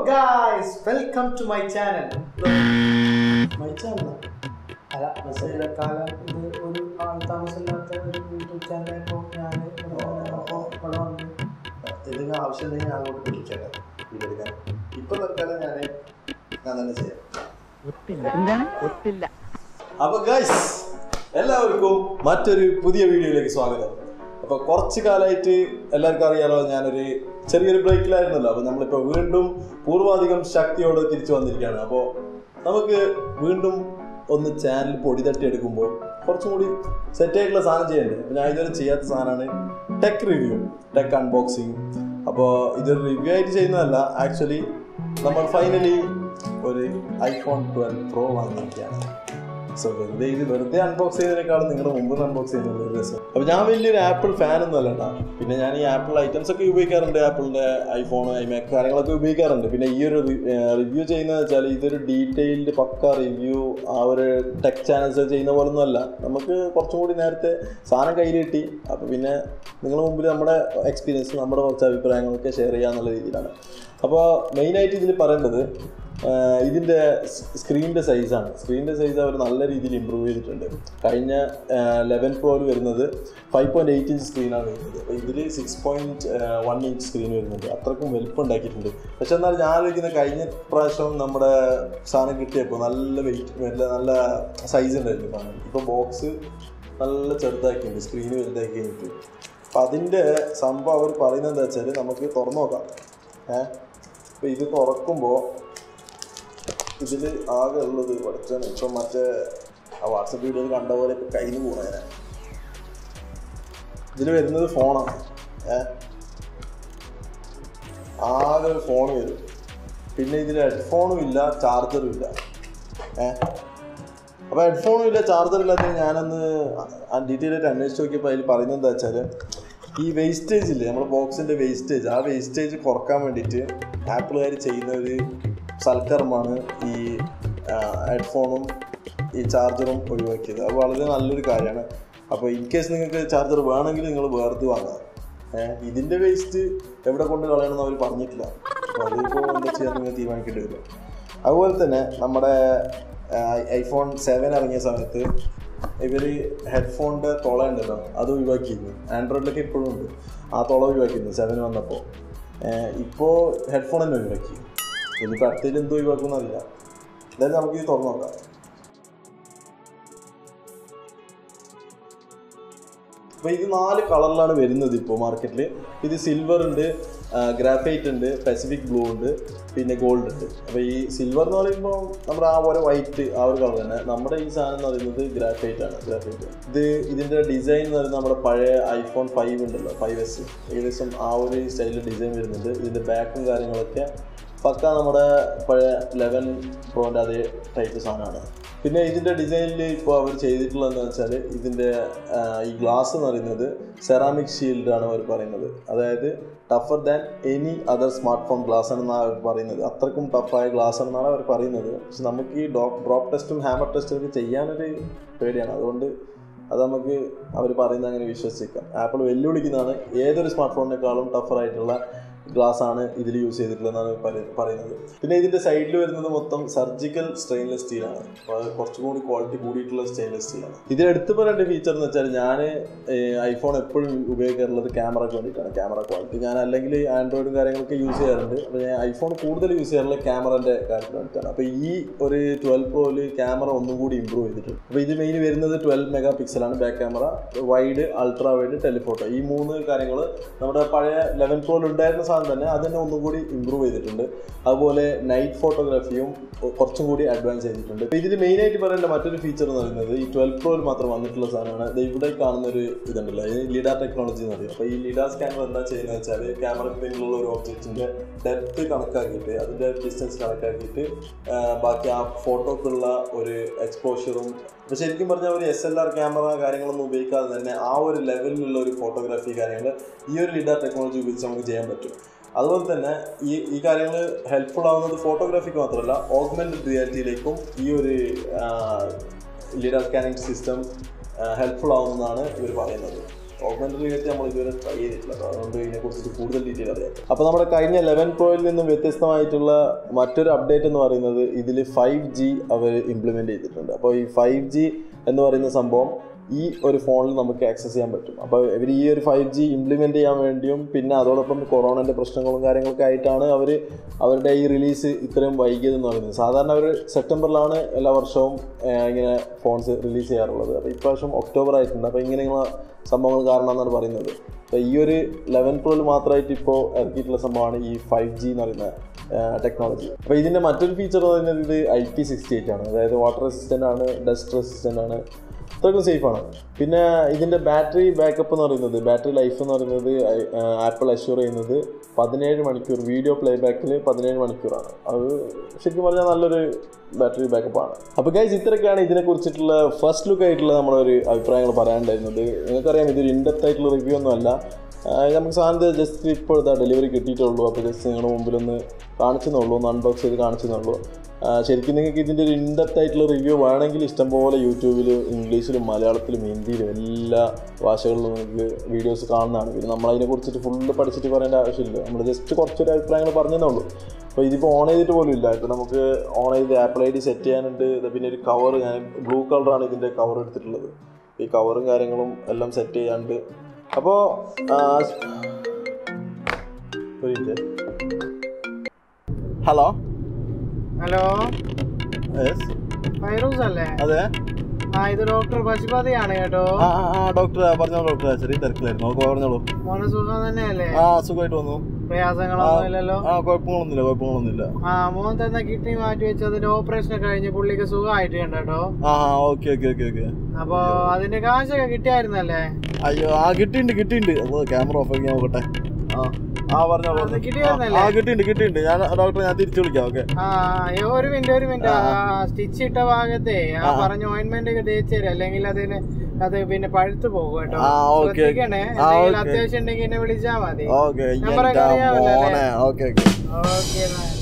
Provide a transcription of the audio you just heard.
Guys welcome to my channel my channel അല്ല message കാലം ഇത് ഒരു ആൾ താമസമില്ലാത്ത ഒരു യൂട്യൂബ് ചാനലായപ്പോൾ ഞാൻ അപ്പോൾ ഇവിടെ വന്നു എന്തെങ്കിലും ആവശ്യമുണ്ടെങ്കിൽ ഞാൻ അങ്ങോട്ട് വിളിക്കാം വീഡിയോ എടുക്കാൻ ഇപ്പൊ തൽക്കാലം ഞാൻ ഞാൻ തന്നെ ചെയ്യാം ഒത്തില്ല എന്താണ് ഒത്തില്ല അപ്പൊ ഗൈസ് എല്ലാവർക്കും മറ്റൊരു പുതിയ വീഡിയോയിലേക്ക് സ്വാഗതം അപ്പൊ കുറച്ച് കാലമായിട്ട് എല്ലാവർക്കും അറിയാലോ ഞാനൊരു ചെറിയൊരു ബ്രേക്കിലായിരുന്നല്ലോ അപ്പൊ നമ്മളിപ്പോ വീണ്ടും പൂർവാധികം ശക്തിയോടെ തിരിച്ചു വന്നിരിക്കുകയാണ് അപ്പോൾ നമുക്ക് വീണ്ടും ഒന്ന് ചാനൽ പൊടി തട്ടി എടുക്കുമ്പോൾ കുറച്ചും കൂടി സെറ്റ് ആയിട്ടുള്ള സാധനം ചെയ്യണ്ടേ അപ്പോൾ ഞാൻ ഇതുവരെ ചെയ്യാത്ത സാധനമാണ് ടെക് റിവ്യൂ ടെക് അൺബോക്സിങ് അപ്പോൾ ഇതൊരു റിവ്യൂ ആയിട്ട് ചെയ്യുന്നതല്ല ആക്ച്വലി നമ്മൾ ഫൈനലി ഒരു ഐഫോൺ ട്വൽവ് പ്രോ വാങ്ങിയിരിക്കുകയാണ് സോ വെറുതെ ഇത് വെറുതെ അൺബോക്സ് ചെയ്തതിനേക്കാളും നിങ്ങളുടെ മുമ്പ് അൺബോക്സ് ചെയ്യുന്നത് ഒരു രസം അപ്പോൾ ഞാൻ വലിയൊരു ആപ്പിൾ ഫാൻ ഒന്നും അല്ലട്ടാ പിന്നെ ഞാൻ ഈ ആപ്പിൾ ഐറ്റംസ് ഒക്കെ ഉപയോഗിക്കാറുണ്ട് ആപ്പിളിന്റെ ഐഫോൺ ഐമാക് കാര്യങ്ങളൊക്കെ ഉപയോഗിക്കാറുണ്ട് പിന്നെ ഈ ഒരു റിവ്യൂ ചെയ്യുന്നത് വെച്ചാൽ ഇതൊരു ഡീറ്റെയിൽഡ് പക്ക റിവ്യൂ ആ ഒരു ടെക് ചാനൽസ് ചെയ്യുന്ന പോലെ ഒന്നും അല്ല നമുക്ക് കുറച്ചും കൂടി നേരത്തെ സാധനം കയ്യിൽ കിട്ടി അപ്പോൾ പിന്നെ നിങ്ങളുടെ മുമ്പിൽ നമ്മുടെ എക്സ്പീരിയൻസ് നമ്മുടെ കുറച്ച് അഭിപ്രായങ്ങളൊക്കെ ഷെയർ ചെയ്യാന്നുള്ള രീതിയിലാണ് അപ്പോൾ മെയിനായിട്ട് ഇതിൽ പറയേണ്ടത് ആഹ് ഇതിൻ്റെ സ്ക്രീനിൻ്റെ സൈസാണ് സ്ക്രീനിൻ്റെ സൈസ് അവർ നല്ല രീതിയിൽ ഇമ്പ്രൂവ് ചെയ്തിട്ടുണ്ട് കഴിഞ്ഞ ലെവൻ പ്രോയിൽ വരുന്നത് ഫൈവ് പോയിൻറ്റ് എയ്റ്റ് ഇഞ്ച് സ്ക്രീനാണ് വരുന്നത് അപ്പോൾ ഇതിൽ six point one inch screen വരുന്നുണ്ട് അത്രക്കും വലുപ്പം ഉണ്ടാക്കിയിട്ടുണ്ട് പക്ഷെ എന്നാൽ ഞാൻ ആലോചിക്കുന്ന കഴിഞ്ഞ പ്രാവശ്യം നമ്മുടെ സാധനം കിട്ടിയപ്പോൾ നല്ല വെയിറ്റ് നല്ല നല്ല സൈസ് ഉണ്ടായിരുന്നു സാധനം ഇപ്പോൾ ബോക്സ് നല്ല ചെറുതാക്കിയിട്ടുണ്ട് സ്ക്രീന് വലുതാക്കി കഴിഞ്ഞിട്ട് അപ്പം അതിൻ്റെ സംഭവം അവർ പറയുന്നത് എന്താ വെച്ചാൽ നമുക്ക് തുറന്നു നോക്കാം ഏഹ് അപ്പോൾ ഇത് തുറക്കുമ്പോൾ ഇതിൽ ആകെ ഉള്ളത് പഠിച്ചാണ് ഇപ്പം മറ്റേ ആ വാട്സപ്പ് വീഡിയോയിൽ കണ്ട പോലെ ഇപ്പം കയ്യിൽ നിന്ന് പോണേ ഇതിൽ വരുന്നത് ഫോണാണ് ഏ ആകെ ഒരു ഫോൺ വരും പിന്നെ ഇതിൽ ഹെഡ്ഫോണും ഇല്ല ചാർജറും ഇല്ല ഏ അപ്പോൾ ഹെഡ്ഫോണും ഇല്ല ചാർജർ ഇല്ലാത്തത് ഞാനൊന്ന് ഡീറ്റെയിൽ ആയിട്ട് അന്വേഷിച്ച് നോക്കിയപ്പോൾ അതിൽ പറയുന്നത് എന്താ വെച്ചാൽ ഈ വേസ്റ്റേജ് ഇല്ലേ നമ്മുടെ ബോക്സിൻ്റെ വേസ്റ്റേജ് ആ വേസ്റ്റേജ് കുറക്കാൻ വേണ്ടിയിട്ട് ആപ്പിളുകാർ ചെയ്യുന്ന ഒരു സൽക്കർമ്മമാണ് ഈ ഹെഡ്ഫോണും ഈ ചാർജറും ഒഴിവാക്കിയത് അത് വളരെ നല്ലൊരു കാര്യമാണ് അപ്പോൾ ഇൻ കേസ് നിങ്ങൾക്ക് ചാർജർ വേണമെങ്കിൽ നിങ്ങൾ വേർത് വാങ്ങാം ഏഹ് ഇതിൻ്റെ വേസ്റ്റ് എവിടെ കൊണ്ട് കളയണമെന്ന് അവർ പറഞ്ഞിട്ടില്ല അപ്പോൾ അതിപ്പോൾ എന്താ ചെയ്യാൻ നിങ്ങൾ തീരുമാനിക്കേണ്ടി വരും അതുപോലെ തന്നെ നമ്മുടെ ഐഫോൺ സെവൻ ഇറങ്ങിയ സമയത്ത് ഇവർ ഹെഡ്ഫോണിൻ്റെ തുള ഉണ്ടല്ലോ അത് ഒഴിവാക്കിയിരുന്നു ആൻഡ്രോയിഡിലൊക്കെ ഇപ്പോഴും ഉണ്ട് ആ തുള ഒഴിവാക്കിയിരുന്നു സെവൻ വന്നപ്പോൾ ഇപ്പോൾ ഹെഡ്ഫോൺ തന്നെ ഒഴിവാക്കി ഇനിയിപ്പോൾ അടുത്തതിൽ എന്തോ ഒഴിവാക്കുമെന്ന് അറിയില്ല എന്തായാലും നമുക്ക് ഇത് തുറന്നു നോക്കാം അപ്പോൾ ഇത് നാല് കളറിലാണ് വരുന്നത് ഇപ്പോൾ മാർക്കറ്റിൽ ഇത് സിൽവർ ഉണ്ട് ഗ്രാഫൈറ്റ് ഉണ്ട് പസഫിക് ബ്ലൂ ഉണ്ട് പിന്നെ ഗോൾഡ് ഉണ്ട് അപ്പോൾ ഈ സിൽവർ എന്ന് പറയുമ്പോൾ നമ്മുടെ ആ പോലെ വൈറ്റ് ആ ഒരു കളർ തന്നെ നമ്മുടെ ഈ സാധനം എന്ന് പറയുന്നത് ഗ്രാഫൈറ്റ് ആണ് ഗ്രാഫൈറ്റ് ഇത് ഇതിൻ്റെ ഡിസൈൻ എന്ന് പറയുന്നത് നമ്മുടെ പഴയ ഐഫോൺ ഫൈവ് ഉണ്ടല്ലോ ഫൈവ് എസ് ഏകദേശം ആ ഒരു സ്റ്റൈലിൽ ഡിസൈൻ വരുന്നുണ്ട് ഇതിൻ്റെ ബാക്കും കാര്യങ്ങളൊക്കെ പക്ക നമ്മുടെ പഴയ ലെവൻ പ്രോൻ്റെ അതേ ടൈപ്പ് സാധനമാണ് പിന്നെ ഇതിൻ്റെ ഡിസൈനിൽ ഇപ്പോൾ അവർ ചെയ്തിട്ടുള്ളതെന്ന് വെച്ചാൽ ഇതിൻ്റെ ഈ ഗ്ലാസ് എന്ന് പറയുന്നത് സെറാമിക് ഷീൽഡാണ് അവർ പറയുന്നത് അതായത് tougher than any other smartphone glass ആണെന്നാണ് അവർ പറയുന്നത് അത്രക്കും ടഫായ ഗ്ലാസ് ആണെന്നാണ് അവർ പറയുന്നത് പക്ഷെ നമുക്ക് ഈ ഡ്രോപ്പ് ഡ്രോപ്പ് ടെസ്റ്റും ഹാമർ ടെസ്റ്റും ഒക്കെ ചെയ്യാനൊരു പേടിയാണ് അതുകൊണ്ട് അത് നമുക്ക് അവർ പറയുന്നത് അങ്ങനെ വിശ്വസിക്കാം ആപ്പിൾ വെല്ലുവിളിക്കുന്നതാണ് ഏതൊരു സ്മാർട്ട് ഫോണിനേക്കാളും ടഫറായിട്ടുള്ള ഗ്ലാസ് ആണ് ഇതിൽ യൂസ് ചെയ്തിട്ടുള്ളതെന്നാണ് പറയ- പറയുന്നത് പിന്നെ ഇതിൻ്റെ സൈഡിൽ വരുന്നത് മൊത്തം സർജിക്കൽ സ്റ്റെയിൻലെസ് സ്റ്റീലാണ് അപ്പോൾ അത് കുറച്ചും കൂടി ക്വാളിറ്റി കൂടിയിട്ടുള്ള സ്റ്റെയിൻലെസ് സ്റ്റീലാണ് ഇതിൽ എടുത്തു പറയേണ്ട ഫീച്ചർ എന്ന് വെച്ചാൽ ഞാൻ ഐഫോൺ എപ്പോഴും ഉപയോഗിക്കാറുള്ളത് ക്യാമറയ്ക്ക് വേണ്ടിയിട്ടാണ് ക്യാമറ ക്വാളിറ്റി ഞാൻ അല്ലെങ്കിൽ ആൻഡ്രോയിഡും കാര്യങ്ങളൊക്കെ യൂസ് ചെയ്യാറുണ്ട് അപ്പോൾ ഞാൻ ഐഫോൺ കൂടുതൽ യൂസ് ചെയ്യാറുള്ളത് ക്യാമറൻ്റെ കാര്യത്തിന് വേണ്ടിയിട്ടാണ് അപ്പോൾ ഈ ഒരു ട്വൽവ് പ്രോയിൽ ക്യാമറ ഒന്നും കൂടി ഇമ്പ്രൂവ് ചെയ്തിട്ടുണ്ട് അപ്പോൾ ഇത് മെയിൻ വരുന്നത് ട്വൽവ് മെഗാ പിക്സലാണ് back camera wide ultra wide telephoto ഈ മൂന്ന് കാര്യങ്ങൾ നമ്മുടെ പഴയ ലെവൻ പ്രോയിൽ ഉണ്ടായിരുന്ന സാധനം തന്നെ അത് തന്നെ ഒന്നും കൂടി ഇമ്പ്രൂവ് ചെയ്തിട്ടുണ്ട് അതുപോലെ നൈറ്റ് ഫോട്ടോഗ്രാഫിയും കുറച്ചും കൂടി അഡ്വാൻസ് ചെയ്തിട്ടുണ്ട് അപ്പോൾ ഇതിൽ മെയിനായിട്ട് പറയേണ്ട മറ്റൊരു ഫീച്ചർ എന്ന് പറയുന്നത് ഈ ട്വൽവ് പ്രോയിൽ മാത്രം വന്നിട്ടുള്ള സാധനമാണ് ഇത് ഇവിടെ കാണുന്ന ഒരു ഇതുണ്ടല്ലോ ഇത് ലിഡാ ടെക്നോളജി എന്ന് പറയും അപ്പോൾ ഈ ലിഡാ സ്കാനർ എന്താ ചെയ്യുന്നത് വെച്ചാൽ ക്യാമറയ്ക്ക് പിന്നിലുള്ള ഒരു ഒബ്ജക്റ്റിൻ്റെ ഡെപ്ത് കണക്കാക്കിയിട്ട് അതിൻ്റെ ഡിസ്റ്റൻസ് കണക്കാക്കിയിട്ട് ആ, ബാക്കി ആ ഫോട്ടോക്കുള്ള ഒരു എക്സ്പോഷറും അപ്പോൾ ശരിക്കും പറഞ്ഞാൽ ഒരു എസ് എൽ ആർ ക്യാമറ കാര്യങ്ങളൊന്നും ഉപയോഗിക്കാതെ തന്നെ ആ ഒരു ലെവലിലുള്ള ഒരു ഫോട്ടോഗ്രാഫി കാര്യങ്ങൾ ഈ ഒരു ലിഡാർ ടെക്നോളജി ഉപയോഗിച്ച് നമുക്ക് ചെയ്യാൻ പറ്റും അതുപോലെ തന്നെ ഈ ഈ കാര്യങ്ങൾ ഹെൽപ്ഫുൾ ആവുന്നത് ഫോട്ടോഗ്രാഫിക്ക് മാത്രമല്ല ഓഗ്മെൻറ്റഡ് റിയാലിറ്റിയിലേക്കും ഈ ഒരു ലിഡാർ സ്കാനിങ് സിസ്റ്റം ഹെൽപ്ഫുൾ ആവുമെന്നാണ് ഇവർ പറയുന്നത് ഓഗ്മെന്റഡ് റിയാലിറ്റി നമ്മൾ ഇതുവരെ ട്രൈ ചെയ്തിട്ടില്ല അപ്പോൾ അതുകൊണ്ട് ഇതിനെക്കുറിച്ച് കൂടുതൽ ഡീറ്റെയിൽ അറിയാം അപ്പോൾ നമ്മുടെ കഴിഞ്ഞ ലെവൻ പ്രോയിൽ നിന്നും വ്യത്യസ്തമായിട്ടുള്ള മറ്റൊരു അപ്ഡേറ്റ് എന്ന് പറയുന്നത് ഇതിൽ ഫൈവ് ജി അവർ ഇംപ്ലിമെൻറ്റ് ചെയ്തിട്ടുണ്ട് അപ്പോൾ ഈ ഫൈവ് ജി എന്ന് പറയുന്ന സംഭവം ഈ ഒരു ഫോണിൽ നമുക്ക് ആക്സസ് ചെയ്യാൻ പറ്റും അപ്പോൾ ഇവർ ഈ ഒരു ഫൈവ് ജി ഇംപ്ലിമെൻറ്റ് ചെയ്യാൻ വേണ്ടിയും പിന്നെ അതോടൊപ്പം കൊറോണൻ്റെ പ്രശ്നങ്ങളും കാര്യങ്ങളൊക്കെ ആയിട്ടാണ് അവർ അവരുടെ ഈ റിലീസ് ഇത്രയും വൈകിയതെന്ന് പറയുന്നത് സാധാരണ അവർ സെപ്റ്റംബറിലാണ് എല്ലാ വർഷവും ഏഹ്, ഇങ്ങനെ ഫോൺസ് റിലീസ് ചെയ്യാറുള്ളത് അപ്പോൾ ഇപ്രാവശ്യം ഒക്ടോബർ ആയിട്ടുണ്ട് അപ്പോൾ ഇങ്ങനെയുള്ള സംഭവങ്ങൾ കാരണമെന്നാണ് പറയുന്നത് അപ്പോൾ ഈ ഒരു ലെവൻ പ്രോയിൽ മാത്രമായിട്ട് ഇപ്പോൾ ഇറക്കിയിട്ടുള്ള സംഭവമാണ് ഈ ഫൈവ് ജി എന്ന് പറയുന്ന ടെക്നോളജി അപ്പോൾ ഇതിൻ്റെ മറ്റൊരു ഫീച്ചർ എന്ന് പറയുന്നത് ഇത് ഐ പി സിക്സ്റ്റി എയ്റ്റ് ആണ് അതായത് വാട്ടർ റെസിസ്റ്റൻ്റ് ആണ് ഡസ്റ്റ് റെസിസ്റ്റൻ്റ് ആണ് അത്രയ്ക്കും സേഫ് ആണ് പിന്നെ ഇതിൻ്റെ ബാറ്ററി ബാക്കപ്പ് എന്ന് പറയുന്നത് ബാറ്ററി ലൈഫ് എന്ന് പറയുന്നത് ആപ്പിൾ അഷ്യൂർ ചെയ്യുന്നത് പതിനേഴ് മണിക്കൂർ വീഡിയോ പ്ലേ ബാക്കിൽ പതിനേഴ് മണിക്കൂറാണ് അത് ശരിക്കും പറഞ്ഞാൽ നല്ലൊരു ബാറ്ററി ബാക്കപ്പാണ് അപ്പോൾ ഗൈസ് ഇത്രയൊക്കെയാണ് ഇതിനെ കുറിച്ചിട്ടുള്ള ഫസ്റ്റ് ലുക്ക് ആയിട്ടുള്ള നമ്മുടെ ഒരു അഭിപ്രായങ്ങൾ പറയാനുണ്ടായിരുന്നത് നിങ്ങൾക്കറിയാം ഇതൊരു ഇൻഡെപ്ത് ആയിട്ടുള്ള റിവ്യൂ ഒന്നും അല്ല ആഹ് നമുക്ക് സാധനത്തെ ജസ്റ്റ് ഇപ്പോൾ ഇതാ ഡെലിവറി കിട്ടിയിട്ടുള്ളൂ അപ്പോൾ ജസ്റ്റ് നിങ്ങളുടെ മുമ്പിലൊന്ന് കാണിച്ചെന്നുള്ളൂ ഒന്ന് അൺബോക്സ് ചെയ്ത് കാണിച്ചെന്നുള്ളൂ ആഹ് ശരിക്കും നിങ്ങൾക്ക് ഇതിൻ്റെ ഒരു ഇൻഡെപ്ത് ആയിട്ടുള്ള റിവ്യൂ വേണമെങ്കിൽ ഇഷ്ടംപോലെ യൂട്യൂബിൽ ഇംഗ്ലീഷിലും മലയാളത്തിലും ഹിന്ദിയിലും എല്ലാ ഭാഷകളിലും നിങ്ങൾക്ക് വീഡിയോസ് കാണുന്നതാണ് പിന്നെ നമ്മൾ അതിനെ കുറിച്ചിട്ട് ഫുള്ള് പഠിച്ചിട്ട് പറയേണ്ട ആവശ്യമില്ല നമ്മൾ ജസ്റ്റ് കുറച്ചൊരു അഭിപ്രായങ്ങൾ പറഞ്ഞതേ ഉള്ളൂ അപ്പോൾ ഇതിപ്പോൾ ഓൺ ചെയ്തിട്ട് പോലും ഇല്ല ഇപ്പോൾ നമുക്ക് ഓൺ ചെയ്ത് ആപ്പിൾ ഐ ഡി സെറ്റ് ചെയ്യാനുണ്ട് ഇത് പിന്നെ ഒരു കവർ ഞാൻ ബ്ലൂ കളറാണ് ഇതിൻ്റെ കവർ എടുത്തിട്ടുള്ളത് ഈ കവറും കാര്യങ്ങളും എല്ലാം സെറ്റ് ചെയ്യാണ്ട് അപ്പോൾ ഒരു minute hello hello yes Fairoos അല്ലേ അതെ ആ ഇത് ഡോക്ടർ പശുപതിയാണ് കേട്ടോ ആ ആ ആ ഡോക്ടർ പറഞ്ഞോളൂ ഡോക്ടർ ചെറിയ തിരക്കിലായിരുന്നു നമുക്ക് പറഞ്ഞോളൂ മോനെ സുഖം തന്നെയല്ലേ ആ സുഖമായിട്ട് വന്നു പ്രയാസങ്ങളൊന്നും ഇല്ലല്ലോ ആ കുഴപ്പങ്ങളൊന്നുമില്ല കുഴപ്പങ്ങളൊന്നുമില്ല ആ മോൻ തന്ന കിഡ്നി മാറ്റി വെച്ചതിന്റെ ഓപ്പറേഷൻ കഴിഞ്ഞ് പുള്ളിക്ക് സുഖമായിട്ട് കേട്ടോ ആ ആ ഓക്കെ ഓക്കെ ഓക്കെ ഓക്കെ അപ്പൊ അതിന്റെ കാശൊക്കെ കിട്ടിയായിരുന്നല്ലേ അയ്യോ ആ കിട്ടിയിട്ടുണ്ട് കിട്ടിയിട്ടുണ്ട് അപ്പോൾ ക്യാമറ ഓഫ് ആക്കി നോക്കട്ടെ ആ ആ പറഞ്ഞോളൂ അത് കിട്ടിയായിരുന്നല്ലേ? ആ കിട്ടിയിട്ടുണ്ട് കിട്ടിയിട്ടുണ്ട് ഞാൻ ഡോക്ടറെ ഞാൻ തിരിച്ചു വിളിക്കാം ഓക്കെ ആ അയ്യോ, ഒരു മിനിറ്റ് ഒരു മിനിറ്റ് സ്റ്റിച്ച് ഇട്ട ഭാഗത്തെ ആ പറഞ്ഞ ഓയിന്റ്മെന്റ് ഒക്കെ തേച്ച് തരാം അല്ലെങ്കിൽ അതിന് അത് പിന്നെ പഴുത്തു പോകും കേട്ടോ ആ, ഓക്കേ. ശ്രദ്ധിക്കണേ ആ, എന്തെങ്കിലും ഓക്കേ. അത്യാവശ്യം ഉണ്ടെങ്കിൽ എന്നെ വിളിച്ചാ മതി ഓക്കെ നമ്പറൊക്കെ അറിയാമല്ലോ അല്ലേ? Okay okay okay